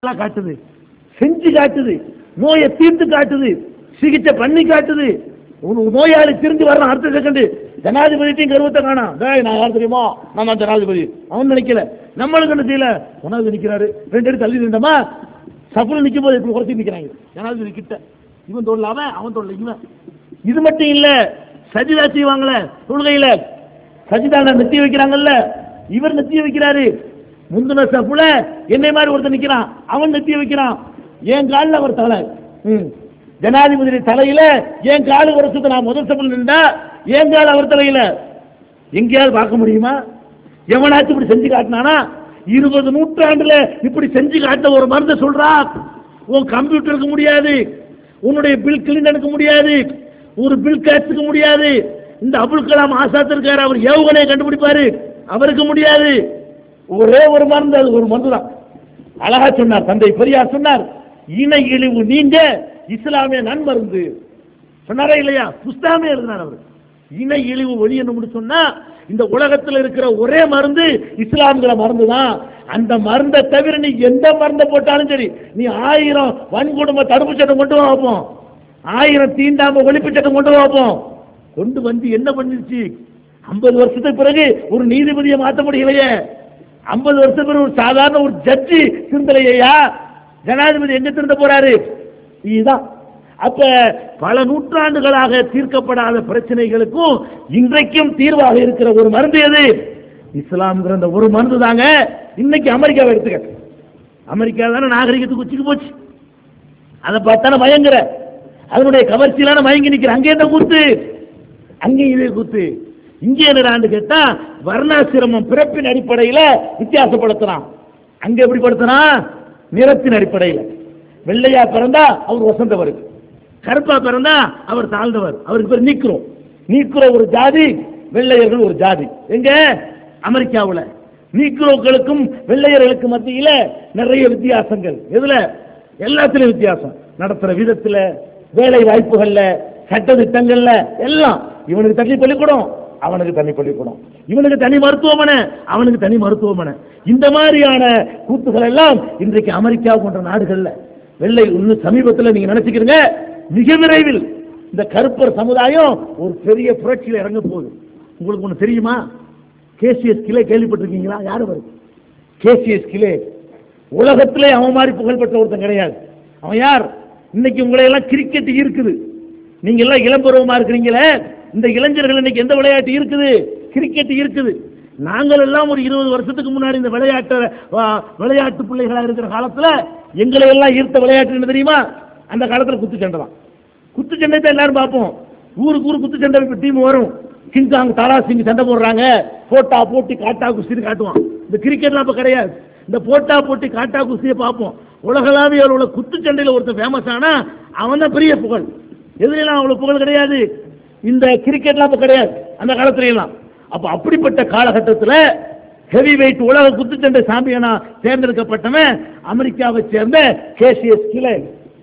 எல்லாம் காட்டுது செஞ்சு காட்டுது நோயை தீர்த்து காட்டுது சிகிச்சை பண்ணி காட்டுது ஒரு நோயாளி திரும்பி வரணும் அடுத்த செகண்ட் ஜனாதிபதிட்டையும் கருவத்தை காணாம் டேய் நான் யார் தெரியுமா நான் தான் ஜனாதிபதி அவன் நினைக்கல நம்மளுக்கு என்ன செய்யல ஜனாதிபதி நிக்கிறாரு ரெண்டு அடி தள்ளி நின்றமா சப்புல நிக்கும் போது இப்படி குறைச்சி நிக்கிறாங்க ஜனாதிபதி கிட்ட இவன் தோல்ல அவன் அவன் தோல்ல இவன் இது மட்டும் இல்ல சஜிதா செய்வாங்களே தொழுகையில சஜிதான நெத்தி வைக்கிறாங்கல்ல இவர் நெத்திய வைக்கிறாரு முந்தின சப்புல என்னை மாதிரி ஒருத்தன் நிக்கிறான் அவன் நெத்திய வைக்கிறான் என் காலில் அவர் தலை ம். ஜனாதிபதி தலையில என் காலு வருஷத்து நான் முதல் சப்புல நின்றா என் கால் அவர் தலையில எங்கேயாவது பார்க்க முடியுமா எவனாச்சும் இப்படி செஞ்சு காட்டினானா இருபது நூற்றாண்டுல இப்படி செஞ்சு காட்ட ஒரு மருந்தை சொல்றா உன் கம்ப்யூட்டருக்கு முடியாது உன்னுடைய பில் கிளிண்டனுக்கு முடியாது ஒரு பில் கேட்ஸுக்கு முடியாது இந்த அபுல் கலாம் ஆசாத் இருக்காரு அவர் ஏவுகணையை கண்டுபிடிப்பாரு அவருக்கு முடியாது ஒரே ஒரு மருந்து அது ஒரு மருந்து தான் அழகா சொன்னார் தந்தை பெரியார் சொன்னார் இணை இழிவு நீங்க இஸ்லாமிய நன்மருந்து சொன்னாரா இல்லையா புஸ்தகமே எழுதினார் அவர் இணை இழிவு ஒழியணும்னு சொன்னா இந்த உலகத்துல இருக்கிற ஒரே மருந்து இஸ்லாம்ங்கிற மருந்து தான் அந்த மருந்தை தவிர நீ எந்த மருந்தை போட்டாலும் சரி நீ ஆயிரம் வன்கொடுமை தடுப்பு சட்டம் கொண்டு வா வைப்போம் ஆயிரம் தீண்டாம ஒழிப்பு சட்டம் கொண்டு வா வைப்போம் கொண்டு வந்து என்ன பண்ணிருச்சு ஐம்பது வருஷத்துக்கு பிறகு ஒரு நீதிபதியை மாற்ற முடியலையே ஐம்பது வருஷத்துக்கு பிறகு ஒரு சாதாரண ஒரு ஜட்ஜி திருந்தலையா ஜனாதிபதி எங்க திருந்த போறாரு இதுதான் அப்ப பல நூற்றாண்டுகளாக தீர்க்கப்படாத பிரச்சனைகளுக்கும் இன்றைக்கும் தீர்வாக இருக்கிற ஒரு மருந்து எது இஸ்லாம்ங்கிற அந்த ஒரு மருந்து தாங்க இன்னைக்கு அமெரிக்காவை எடுத்துக்க அமெரிக்கா தானே நாகரிகத்துக்கு உச்சிக்கு போச்சு அதை பார்த்தானே பயங்கர அதனுடைய கவர்ச்சியிலான மயங்கி நிக்கிற அங்கே என்ன கூத்து அங்கே இதே கூத்து இங்கே என்னடான்னு கேட்டா வர்ணாசிரமம் பிறப்பின் அடிப்படையில வித்தியாசப்படுத்தலாம் அங்க எப்படி படுத்தலாம் நிறத்தின் அடிப்படையில் வெள்ளையா பிறந்தா அவர் வசந்தவர் கருப்பா பிறந்தா அவர் தாழ்ந்தவர் அவருக்கு பேர் நீக்கிறோம் நீக்கிற ஒரு ஜாதி வெள்ளையர்கள் ஒரு ஜாதி எங்க அமெரிக்காவுல நீக்ரோக்களுக்கும் வெள்ளையர்களுக்கு மத்தியில நிறைய வித்தியாசங்கள் எதுல எல்லாத்துலயும் வித்தியாசம் நடத்துற விதத்துல வேலை வாய்ப்புகள்ல சட்ட திட்டங்கள்ல எல்லாம் இவனுக்கு தனி பள்ளிக்கூடம் அவனுக்கு தனி பள்ளிக்கூடம் இவனுக்கு தனி மருத்துவமனை அவனுக்கு தனி மருத்துவமனை இந்த மாதிரியான கூத்துகள் எல்லாம் இன்றைக்கு அமெரிக்கா போன்ற நாடுகள்ல வெள்ளை இன்னும் சமீபத்தில் நீங்க நினைச்சுக்கிறீங்க மிக விரைவில் இந்த கருப்பர் சமுதாயம் ஒரு பெரிய புரட்சியில் இறங்க போகுது உங்களுக்கு ஒன்று தெரியுமா கேசிஎஸ் கிளே கேள்விப்பட்டிருக்கீங்களா யாரு வருது கேசிஎஸ் கிளே உலகத்திலே அவன் மாதிரி புகழ்பெற்ற ஒருத்தன் கிடையாது அவன் யார் இன்னைக்கு உங்களை எல்லாம் கிரிக்கெட் இருக்குது நீங்க எல்லாம் இளம்பருவமா இருக்கிறீங்களே இந்த இளைஞர்கள் இன்னைக்கு எந்த விளையாட்டு இருக்குது கிரிக்கெட் இருக்குது நாங்கள் எல்லாம் ஒரு இருபது வருஷத்துக்கு முன்னாடி இந்த விளையாட்டு ஆ, விளையாட்டு பிள்ளைகளா இருக்கிற காலத்துல எங்களை எல்லாம் ஈர்த்த விளையாட்டு என்ன தெரியுமா அந்த காலத்துல குத்துச்சண்டை தான் குத்துச்சண்டை தான் எல்லாரும் பார்ப்போம் ஊருக்கு ஊர் குத்துச்சண்டை டீம் வரும் கிங்காங் தாரா சிங் சண்டை போடுறாங்க போட்டா போட்டி காட்டா குஸ்தின்னு காட்டுவான் இந்த கிரிக்கெட்லாம் அப்ப கிடையாது இந்த போட்டா போட்டி காட்டா குஸ்தியை பார்ப்போம் உலகளாவிய உள்ள குத்துச்சண்டையில ஒருத்தன் ஃபேமஸ் ஆனா அவன் தான் பெரிய புகழ் எதுலாம் அவ்வளவு புகழ் கிடையாது இந்த கிரிக்கெட்லாம் அப்ப கிடையாது அந்த காலத்துல எல்லாம் அப்ப அப்படிப்பட்ட காலகட்டத்தில் ஹெவி வெயிட் உலக குத்துச்சண்டை சாம்பியனா தேர்ந்தெடுக்கப்பட்டவன் அமெரிக்காவை சேர்ந்த கேசிஎஸ் கிளே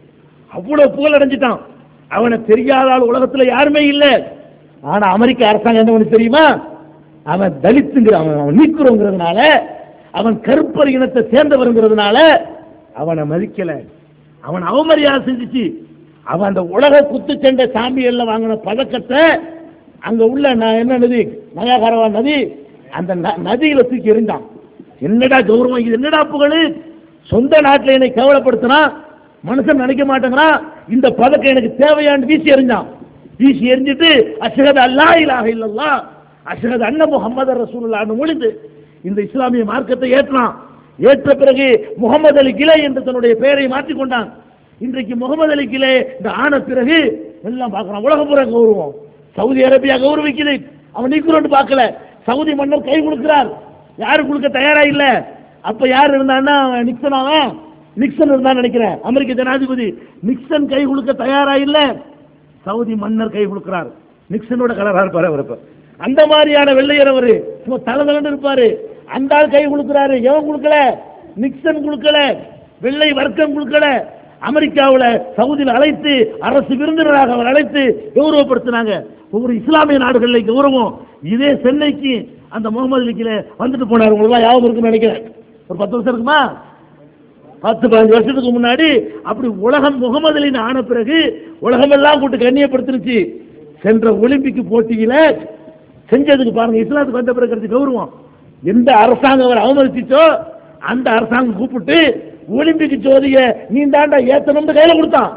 அவ்வளவு புகழ் அடைஞ்சிட்டான் அவனை தெரியாத ஆள் உலகத்துல யாருமே இல்ல ஆனா அமெரிக்க அரசாங்கம் என்ன பண்ணு தெரியுமா அவன் தலித்துங்கிற அவன் அவன் நீக்குறோங்கிறதுனால அவன் கருப்பர் இனத்தை சேர்ந்தவருங்கிறதுனால அவனை மதிக்கல அவன் அவமரியாதை செஞ்சுச்சு அவன் அந்த உலக குத்துச்சண்டை சாம்பியன்ல வாங்கின பதக்கத்தை அங்க உள்ள ந- என்ன நதி நயாகரவா நதி அந்த ந- நதியில தூக்கி எறிஞ்சான் என்னடா கௌரவம் இது என்னடா புகழ் சொந்த நாட்டில் என்னை கேவலப்படுத்தினா மனுஷன் நினைக்க மாட்டேங்கிறான் இந்த பதக்கம் எனக்கு தேவையான்னு வீசி எறிஞ்சான் வீசி எறிஞ்சிட்டு அஷகத் அல்லா இலாஹ இல்லல்லா அஷகத் அன்ன முகமது ரசூலுல்லாஹ்னு மொழிந்து இந்த இஸ்லாமிய மார்க்கத்தை ஏற்றான் ஏற்ற பிறகு முகமது அலி கிளை என்று தன்னுடைய பெயரை மாற்றிக் கொண்டான் இன்றைக்கு முகமது அலி கிளை இந்த ஆன பிறகு எல்லாம் பார்க்கறான் உலகப்புற கௌரவம் சவுதி அரேபியா கௌரவிக்குது அவன் நீக்கிறோன்னு பார்க்கல சவுதி மன்னர் கை கொடுக்கிறார் யாரு கொடுக்க தயாரா இல்ல அப்ப யார் இருந்தான்னா அவன் நிக்சன் அவன் நிக்சன் இருந்தான்னு நினைக்கிறேன் அமெரிக்க ஜனாதிபதி நிக்சன் கை கொடுக்க தயாரா இல்ல சவுதி மன்னர் கை கொடுக்கிறார் நிக்சனோட கலரா இருப்பாரு அவர் இப்ப அந்த மாதிரியான வெள்ளையர் அவரு சும்மா தலை தலைன்னு இருப்பாரு அந்த ஆள் கை கொடுக்கிறாரு எவன் கொடுக்கல நிக்சன் கொடுக்கல வெள்ளை வர்க்கம் கொடுக்கல அமெரிக்காவுல சவுதியில் அழைத்து அரசு விருந்தினராக அவர் அழைத்து கௌரவப்படுத்தினாங்க ஒவ்வொரு இஸ்லாமிய நாடுகளில் கௌரவம் இதே சென்னைக்கு அந்த முகமது அலிக்கில வந்துட்டு போனார் உங்களுக்கு ஞாபகம் இருக்குன்னு நினைக்கிறேன் ஒரு பத்து வருஷம் இருக்குமா பத்து பதினஞ்சு வருஷத்துக்கு முன்னாடி அப்படி உலகம் முகமது அலின்னு ஆன பிறகு உலகமெல்லாம் கூட்டு கண்ணியப்படுத்திருச்சு சென்ற ஒலிம்பிக் போட்டியில செஞ்சதுக்கு பாருங்க இஸ்லாத்துக்கு வந்த பிறகு கிடைச்ச கௌரவம் எந்த அரசாங்கம் அவர் அவமதிச்சோ அந்த அரசாங்கம் கூப்பிட்டு ஒலிம்பிக் ஜோதிய நீ தாண்டா ஏத்தணும்னு கையில கொடுத்தான்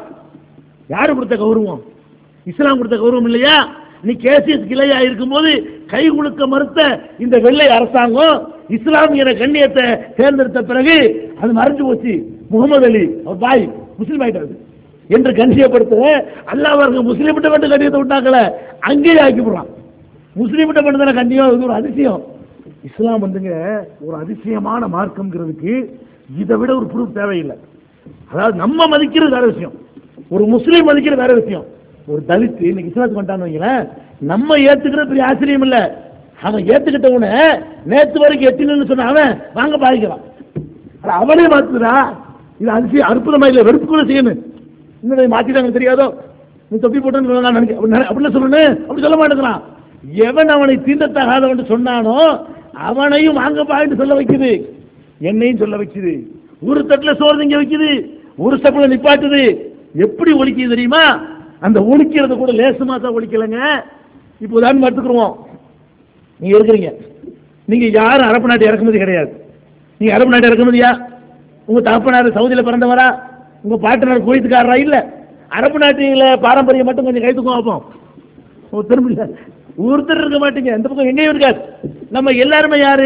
யாரு கொடுத்த கௌரவம் இஸ்லாம் கொடுத்த கௌரவம் இல்லையா நீ கேசியஸ் கிளையா இருக்கும்போது கை குலுக்க மறுத்த இந்த வெள்ளை அரசாங்கம் இஸ்லாமிய கண்ணியத்தை தேர்ந்தெடுத்த பிறகு அது மறைஞ்சு போச்சு முகமது அலி அவர் பாய் முஸ்லீம் ஆயிட்டாரு என்று கண்ணியப்படுத்த அல்லாஹ் அவர்கள் முஸ்லீம் மட்டும் கண்ணியத்தை விட்டாங்கள அங்கேயே ஆக்கி போடுறான் முஸ்லீம் மட்டும் தானே கண்ணியம் இது ஒரு அதிசயம் இஸ்லாம் வந்துங்க ஒரு அதிசயமான மார்க்கம்ங்கிறதுக்கு இதை விட ஒரு ப்ரூஃப் தேவையில்லை அதாவது நம்ம மதிக்கிறது வேற விஷயம் ஒரு முஸ்லீம் மதிக்கிறது வேற விஷயம் ஒரு தலித் இன்னைக்கு இஸ்லாத்துக்கு வந்துட்டான்னு வைங்களேன் நம்ம ஏத்துக்கிறது பெரிய ஆச்சரியம் இல்ல அவன் ஏத்துக்கிட்டவன நேத்து வரைக்கும் எத்தினு சொன்ன அவன் வாங்க பாதிக்கிறான் ஆனா அவனே மாத்துறா இது அதிசயம் அற்புதமா இல்ல வெறுப்பு கூட செய்யணும் இன்னும் மாத்திட்டாங்க தெரியாதோ நீ தொப்பி போட்டேன்னு நான் நினைக்க அப்படி நினை- அப்படின்னு சொல்லணும் அப்படி சொல்ல மாட்டேங்கிறான் எவன் அவனை தீண்டத்தகாதவன் சொன்னானோ அவனையும் வாங்க பாயின்னு சொல்ல வைக்குது என்னையும் சொல்ல வைக்குது ஒரு தட்டுல சோறு திங்க வைக்குது ஒரு ஸ்டெப்ல நிப்பாட்டுது எப்படி ஒழிக்குது தெரியுமா அந்த ஒழிக்கிறது கூட லேசுமா தான் ஒழிக்கலைங்க இப்போ உதாரணம் எடுத்துக்கிறோம் நீங்க இருக்கிறீங்க நீங்க யாரும் அரபு நாட்டு இறக்குமதி கிடையாது நீங்க அரபு நாட்டு இறக்குமதியா உங்க தகப்பனார் சவுதியில பிறந்தவரா உங்க பாட்டனார் குவைத்துக்காரரா இல்ல அரபு நாட்டில பாரம்பரியம் மட்டும் கொஞ்சம் கைத்துக்கும் வைப்போம் ஒருத்தரும் இல்ல ஒருத்தர் இருக்க மாட்டீங்க இந்த பக்கம் எங்கேயும் இருக்காது நம்ம எல்லாருமே யாரு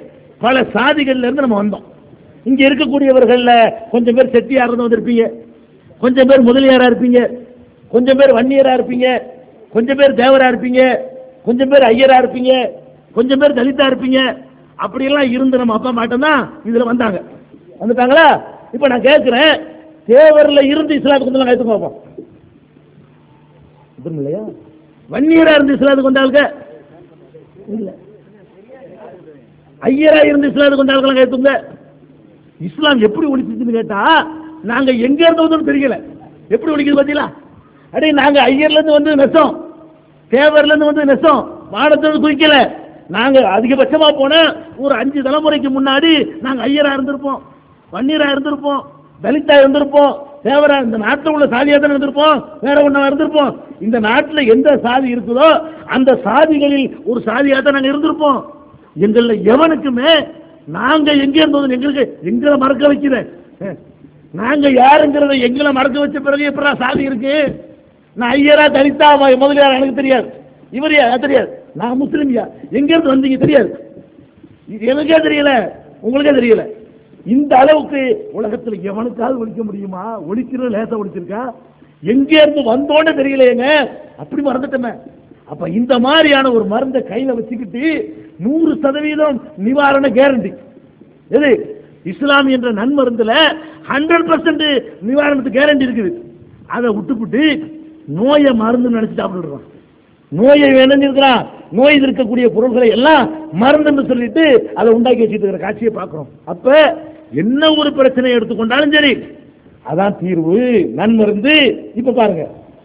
பல சாதிகள்ல இருந்து நம்ம வந்தோம் இங்க இருக்கக்கூடியவர்கள்ல கொஞ்சம் பேர் செட்டியார் இருந்து வந்திருப்பீங்க கொஞ்சம் பேர் முதலியாரா இருப்பீங்க கொஞ்சம் பேர் வன்னியரா இருப்பீங்க கொஞ்சம் பேர் தேவரா இருப்பீங்க கொஞ்சம் பேர் ஐயரா இருப்பீங்க கொஞ்சம் பேர் தலித்தா இருப்பீங்க அப்படியெல்லாம் இருந்து நம்ம அப்பா மாட்டம் தான் இதுல வந்தாங்க வந்துட்டாங்களா இப்ப நான் கேட்கிறேன் தேவர்ல இருந்து இஸ்லாத்துக்கு வந்து கைத்து பார்ப்போம் இதுவும் இல்லையா வன்னியரா இருந்து இஸ்லாத்துக்கு வந்தாளுங்க இல்ல ஐயரா இருந்து இஸ்லாத்துக்கு வந்தாளுங்க கைத்துங்க இஸ்லாம் எப்படி ஒழிச்சுன்னு கேட்டா நாங்க எங்க இருந்து வந்தோம்னு தெரியல எப்படி ஒழிக்குது பாத்தீங்களா அடே நாங்க ஐயர்ல இருந்து வந்து நெசம் தேவர்ல இருந்து வந்து நெசம் வானத்தோடு குறிக்கல நாங்க அதிகபட்சமா போன ஒரு அஞ்சு தலைமுறைக்கு முன்னாடி நாங்க ஐயரா இருந்திருப்போம் வன்னியரா இருந்திருப்போம் தலித்தா இருந்திருப்போம் தேவரா இந்த நாட்டில் உள்ள சாதியா தான் இருந்திருப்போம் வேற ஒண்ணா இருந்திருப்போம் இந்த நாட்டுல எந்த சாதி இருக்குதோ அந்த சாதிகளில் ஒரு சாதியா தான் நாங்க இருந்திருப்போம் எங்கள எவனுக்குமே நாங்க எங்க இருந்தோம் எங்களுக்கு எங்களை மறக்க வைக்கிற நாங்க யாருங்கிறத எங்களை மறக்க வச்ச பிறகு எப்படா சாதி இருக்கு நான் ஐயரா தலித்தா ம- முதலியார் எனக்கு தெரியாது இவர் யா- தெரியாது நான் முஸ்லீம்யா எங்க இருந்து வந்தீங்க தெரியாது இது எனக்கே தெரியல உங்களுக்கே தெரியல இந்த அளவுக்கு உலகத்துல எவனுக்காவது ஒழிக்க முடியுமா ஒழிக்கிறது லேசா ஒழிச்சிருக்கா எங்க இருந்து வந்தோன்னு தெரியலையேங்க அப்படி மறந்துட்டோமே அப்ப இந்த மாதிரியான ஒரு மருந்தை கையில வச்சுக்கிட்டு நூறு சதவீதம் நிவாரண கேரண்டி எது இஸ்லாம் என்ற நன்மருந்துல ஹண்ட்ரட் பர்சன்ட் நிவாரணத்துக்கு கேரண்டி இருக்குது அதை விட்டுப்புட்டு நோயை மருந்து நினைச்சு சாப்பிடுறான் நோயை வேணுங்கிறான் நோய் இருக்கக்கூடிய பொருள்களை எல்லாம் மருந்துன்னு சொல்லிட்டு அதை உண்டாக்கி வச்சுட்டு இருக்கிற காட்சியை பார்க்கிறோம் அப்ப என்ன ஒரு பிரச்சனை எடுத்துக்கொண்டாலும் சரி அதான் தீர்வு நன்மருந்து இப்ப பாருங்க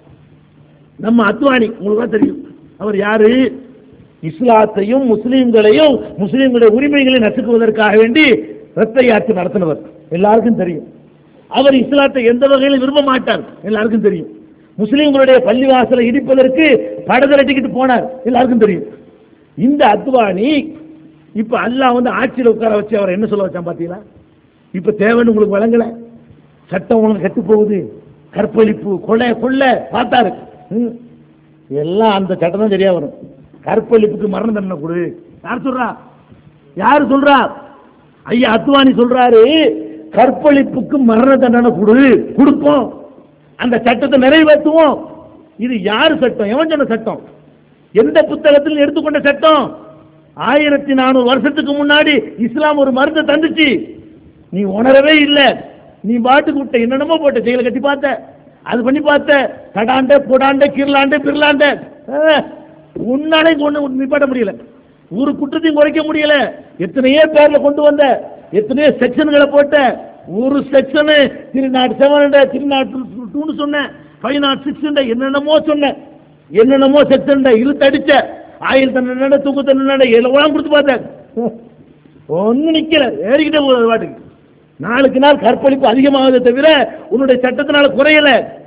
நம்ம அத்வானி உங்களுக்கு தான் தெரியும் அவர் யாரு இஸ்லாத்தையும் முஸ்லீம்களையும் முஸ்லீம்களுடைய உரிமைகளை நசுக்குவதற்காக வேண்டி ரத்த யாத்திரை நடத்தினவர் எல்லாருக்கும் தெரியும் அவர் இஸ்லாத்தை எந்த வகையிலும் விரும்ப மாட்டார் எல்லாருக்கும் தெரியும் முஸ்லீம்களுடைய பள்ளிவாசலை இடிப்பதற்கு படதிரட்டிக்கிட்டு போனார் எல்லாருக்கும் தெரியும் இந்த அத்வானி இப்ப அல்லாஹ் வந்து ஆட்சியில் உட்கார வச்சு அவர் என்ன சொல்ல வச்சான் பாத்தீங்களா இப்ப தேவைன்னு உங்களுக்கு வழங்கல சட்டம் ஒழுங்கு கெட்டு போகுது கற்பழிப்பு கொலை கொள்ளை பார்த்தாரு ம். எல்லாம் அந்த சட்டம் தான் சரியா வரும் கற்பழிப்புக்கு மரண தண்டனை கொடு யார் சொல்றா யார் சொல்றா ஐயா அத்வானி சொல்றாரு கற்பழிப்புக்கு மரண தண்டனை கொடு கொடுப்போம் அந்த சட்டத்தை நிறைவேற்றுவோம் இது யார் சட்டம் எவன் சொன்ன சட்டம் எந்த புத்தகத்தில் எடுத்துக்கொண்ட சட்டம் ஆயிரத்தி நானூறு வருஷத்துக்கு முன்னாடி இஸ்லாம் ஒரு மருந்தை தந்துச்சு நீ உணரவே இல்லை நீ பாட்டுக்கு விட்ட என்னென்னமோ போட்ட செயலை கட்டி பார்த்த அது பண்ணி பார்த்த தடாண்ட பொடாண்ட கிர்லாண்ட பிர்லாண்ட அஹ், உன்னாலே கொண்டு நிப்பாட்ட முடியல ஒரு குற்றத்தையும் குறைக்க முடியல எத்தனையோ பேர்ல கொண்டு வந்த எத்தனையோ செக்ஷன்களை போட்ட ஒரு section three not seven three not டூன்னு சொன்னேன் ஃபைவ் நாட் சிக்ஸ் என்னென்னமோ சொன்னேன் என்னென்னமோ செக்ஷன் இழுத்து அடிச்ச ஆயில் தண்டனை தூக்கு தண்டனை எல்லாம் கொடுத்து பார்த்தேன் ஒன்னும் நிக்கல ஏறிக்கிட்டே போகுது அது பாட்டுக்கு நாளுக்கு நாள் கற்பழிப்பு அதிகமாகுதே தவிர உன்னுடைய சட்டத்தினால குறையல